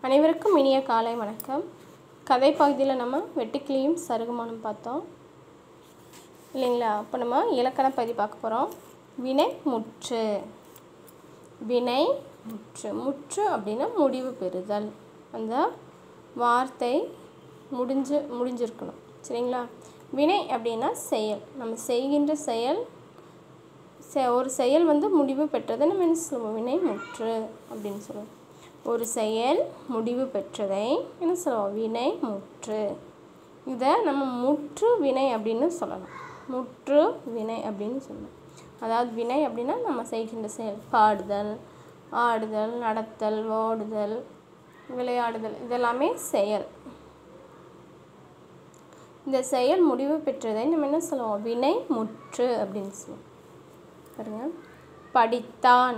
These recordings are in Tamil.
அனைவருக்கும் இனிய காலை வணக்கம் கதை பகுதியில் நம்ம வெட்டுக்கிளியும் சருகுமானும் பார்த்தோம் இல்லைங்களா அப்போ நம்ம இலக்கண பகுதி பார்க்க போகிறோம் வினை முற்று வினை முற்று முற்று அப்படின்னா முடிவு பெறுதல் அந்த வார்த்தை முடிஞ்சு முடிஞ்சிருக்கணும் சரிங்களா வினை அப்படின்னா செயல் நம்ம செய்கின்ற செயல் செ ஒரு செயல் வந்து முடிவு பெற்றதை நம்ம என்ன சொல்லுவோம் வினை முற்று அப்படின்னு சொல்லுவோம் ஒரு செயல் முடிவு பெற்றதை என்ன சொல்லுவோம் வினை முற்று இதை நம்ம முற்று வினை அப்படின்னு சொல்லலாம் முற்று வினை அப்படின்னு சொல்லலாம் அதாவது வினை அப்படின்னா நம்ம செய்கின்ற செயல் பாடுதல் ஆடுதல் நடத்தல் ஓடுதல் விளையாடுதல் இதெல்லாமே செயல் இந்த செயல் முடிவு பெற்றதை நம்ம என்ன சொல்லுவோம் வினை முற்று அப்படின்னு சொல்லுவோம் பாருங்க படித்தான்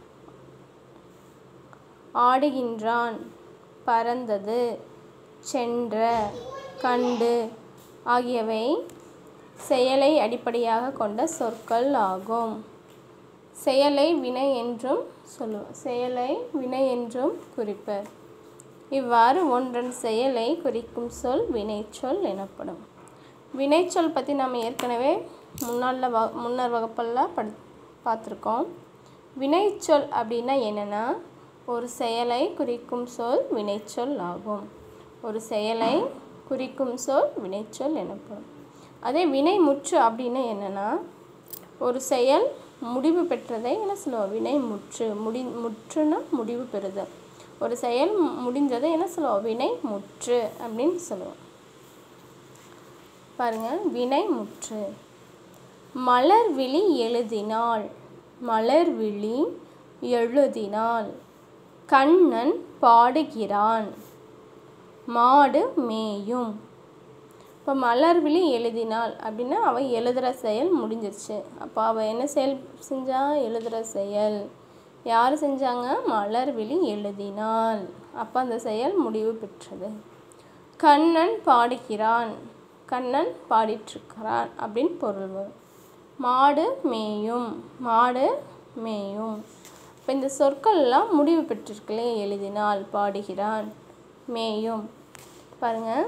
ஆடுகின்றான் பறந்தது சென்ற கண்டு ஆகியவை செயலை அடிப்படையாக கொண்ட சொற்கள் ஆகும் செயலை வினை என்றும் சொல்லுவோம் செயலை வினை என்றும் குறிப்பர் இவ்வாறு ஒன்றன் செயலை குறிக்கும் சொல் வினைச்சொல் எனப்படும் வினைச்சொல் பற்றி நம்ம ஏற்கனவே முன்னால் வ முன்னர் வகுப்பெல்லாம் படி பார்த்துருக்கோம் வினைச்சொல் அப்படின்னா என்னென்னா ஒரு செயலை குறிக்கும் சொல் வினைச்சொல் ஆகும் ஒரு செயலை குறிக்கும் சொல் வினைச்சொல் எனப்படும் அதே வினை முற்று அப்படின்னா என்னென்னா ஒரு செயல் முடிவு பெற்றதை என்ன சொல்லுவோம் வினை முற்று முடி முற்றுனா முடிவு பெறுதல் ஒரு செயல் முடிஞ்சதை என்ன சொல்லுவோம் வினை முற்று அப்படின்னு சொல்லுவோம் பாருங்க வினை முற்று மலர் விழி எழுதினாள் மலர் விழி எழுதினாள் கண்ணன் பாடுகிறான் மாடு மேயும் இப்போ மலர்விழி எழுதினாள் அப்படின்னா அவள் எழுதுகிற செயல் முடிஞ்சிருச்சு அப்போ அவள் என்ன செயல் செஞ்சா எழுதுகிற செயல் யார் செஞ்சாங்க மலர்விழி எழுதினாள் அப்போ அந்த செயல் முடிவு பெற்றது கண்ணன் பாடுகிறான் கண்ணன் பாடிட்டுருக்கிறான் அப்படின்னு பொருள் வரும் மாடு மேயும் மாடு மேயும் இப்போ இந்த சொற்கள்லாம் முடிவு பெற்றிருக்கலே எழுதினால் பாடுகிறான் மேயும் பாருங்கள்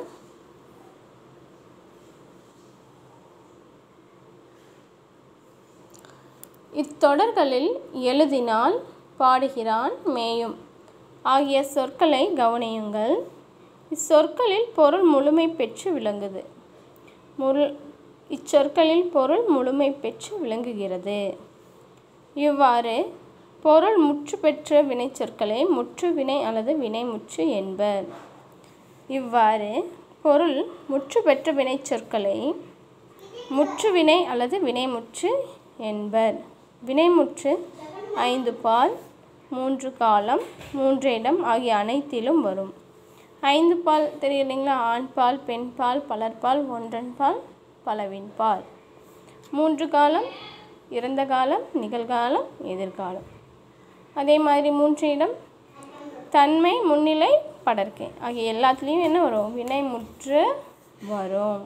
இத்தொடர்களில் எழுதினால் பாடுகிறான் மேயும் ஆகிய சொற்களை கவனியுங்கள் இச்சொற்களில் பொருள் முழுமை பெற்று விளங்குது முழு இச்சொற்களில் பொருள் முழுமை பெற்று விளங்குகிறது இவ்வாறு பொருள் முற்று பெற்ற வினைச்சொற்களை முற்று வினை அல்லது வினை முற்று என்பர் இவ்வாறு பொருள் முற்று பெற்ற வினைச்சொற்களை முற்று வினை அல்லது வினைமுற்று என்பர் வினைமுற்று ஐந்து பால் மூன்று காலம் மூன்று இடம் ஆகிய அனைத்திலும் வரும் ஐந்து பால் தெரியும் இல்லைங்களா ஆண் பால் பெண் பால் பலர்பால் ஒன்றன் பால் பலவின் பால் மூன்று காலம் இறந்த காலம் நிகழ்காலம் எதிர்காலம் அதே மாதிரி மூன்று இடம் தன்மை முன்னிலை படர்க்கை ஆகிய எல்லாத்துலேயும் என்ன வரும் வினைமுற்று வரும்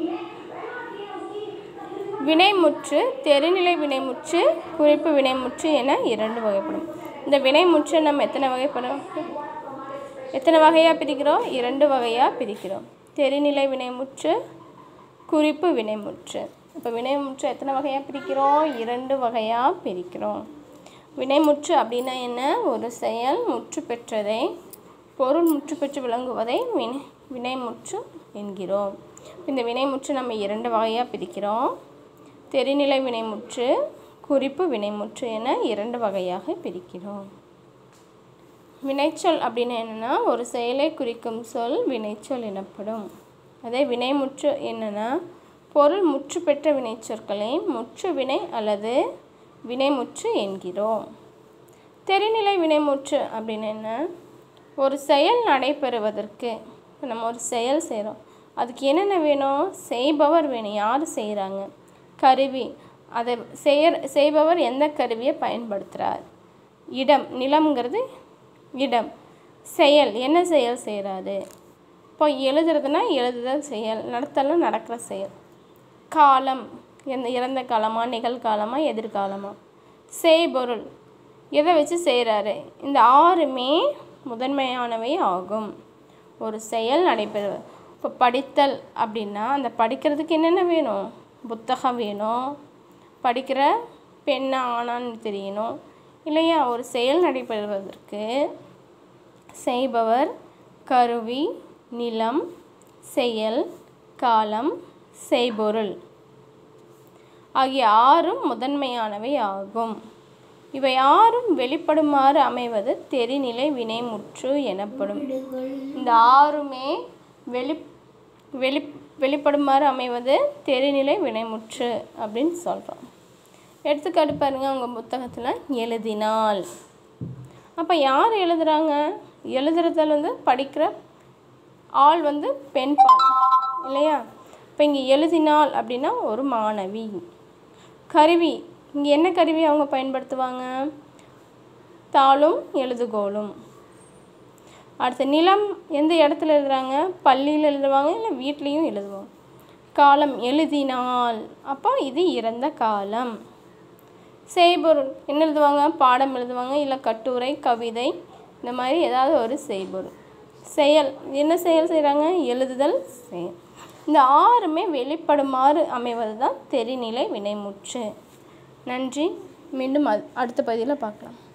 வினைமுற்று தெருநிலை வினைமுற்று குறிப்பு வினைமுற்று என இரண்டு வகைப்படும் இந்த வினைமுற்று நம்ம எத்தனை வகைப்படும் எத்தனை வகையாக பிரிக்கிறோம் இரண்டு வகையாக பிரிக்கிறோம் தெருநிலை வினைமுற்று குறிப்பு வினைமுற்று இப்போ வினைமுற்று எத்தனை வகையாக பிரிக்கிறோம் இரண்டு வகையாக பிரிக்கிறோம் வினைமுற்று அப்படின்னா என்ன ஒரு செயல் முற்று பெற்றதை பொருள் முற்று பெற்று விளங்குவதை வினை வினைமுற்று என்கிறோம் இந்த வினைமுற்று நம்ம இரண்டு வகையாக பிரிக்கிறோம் தெரிநிலை வினைமுற்று குறிப்பு வினைமுற்று என இரண்டு வகையாக பிரிக்கிறோம் வினைச்சொல் அப்படின்னு என்னென்னா ஒரு செயலை குறிக்கும் சொல் வினைச்சொல் எனப்படும் அதே வினைமுற்று என்னென்னா பொருள் முற்று பெற்ற வினைச்சொற்களை முற்று வினை அல்லது வினைமுற்று என்கிறோம் தெரிநிலை வினைமுற்று அப்படின்னு என்ன ஒரு செயல் நடைபெறுவதற்கு இப்போ நம்ம ஒரு செயல் செய்கிறோம் அதுக்கு என்னென்ன வேணும் செய்பவர் வேணும் யார் செய்கிறாங்க கருவி அதை செய்ய செய்பவர் எந்த கருவியை பயன்படுத்துகிறார் இடம் நிலம்ங்கிறது இடம் செயல் என்ன செயல் செய்கிறாரு இப்போ எழுதுறதுனா எழுதுதல் செயல் நடத்தலாம் நடக்கிற செயல் காலம் எந்த இறந்த காலமா நிகழ்காலமா எதிர்காலமா செய்பொருள் எதை வச்சு செய்கிறாரு இந்த ஆறுமே முதன்மையானவை ஆகும் ஒரு செயல் நடைபெற இப்போ படித்தல் அப்படின்னா அந்த படிக்கிறதுக்கு என்னென்ன வேணும் புத்தகம் வேணும் படிக்கிற பெண்ணா ஆணான்னு தெரியணும் இல்லையா ஒரு செயல் நடைபெறுவதற்கு செய்பவர் கருவி நிலம் செயல் காலம் செய்பொருள் ஆகிய ஆறும் முதன்மையானவை ஆகும் இவை ஆறும் வெளிப்படுமாறு அமைவது தெரிநிலை வினைமுற்று எனப்படும் இந்த ஆறுமே வெளி வெளி வெளிப்படுமாறு அமைவது தெரிநிலை வினைமுற்று அப்படின்னு சொல்கிறோம் எடுத்துக்காட்டு பாருங்கள் உங்கள் புத்தகத்தில் எழுதினால் அப்போ யார் எழுதுகிறாங்க எழுதுறதில் வந்து படிக்கிற ஆள் வந்து பெண் பால் இல்லையா இப்போ இங்கே எழுதினால் அப்படின்னா ஒரு மாணவி கருவி இங்கே என்ன கருவி அவங்க பயன்படுத்துவாங்க தாளும் எழுதுகோலும் அடுத்து நிலம் எந்த இடத்துல எழுதுறாங்க பள்ளியில் எழுதுவாங்க இல்லை வீட்லேயும் எழுதுவாங்க காலம் எழுதினால் அப்போ இது இறந்த காலம் செய்பொருள் என்ன எழுதுவாங்க பாடம் எழுதுவாங்க இல்லை கட்டுரை கவிதை இந்த மாதிரி ஏதாவது ஒரு செய்பொருள் செயல் என்ன செயல் செய்கிறாங்க எழுதுதல் செயல் இந்த ஆறுமே வெளிப்படுமாறு அமைவது தான் தெரிநிலை வினைமுற்று நன்றி மீண்டும் அ- அடுத்த பகுதியில் பார்க்கலாம்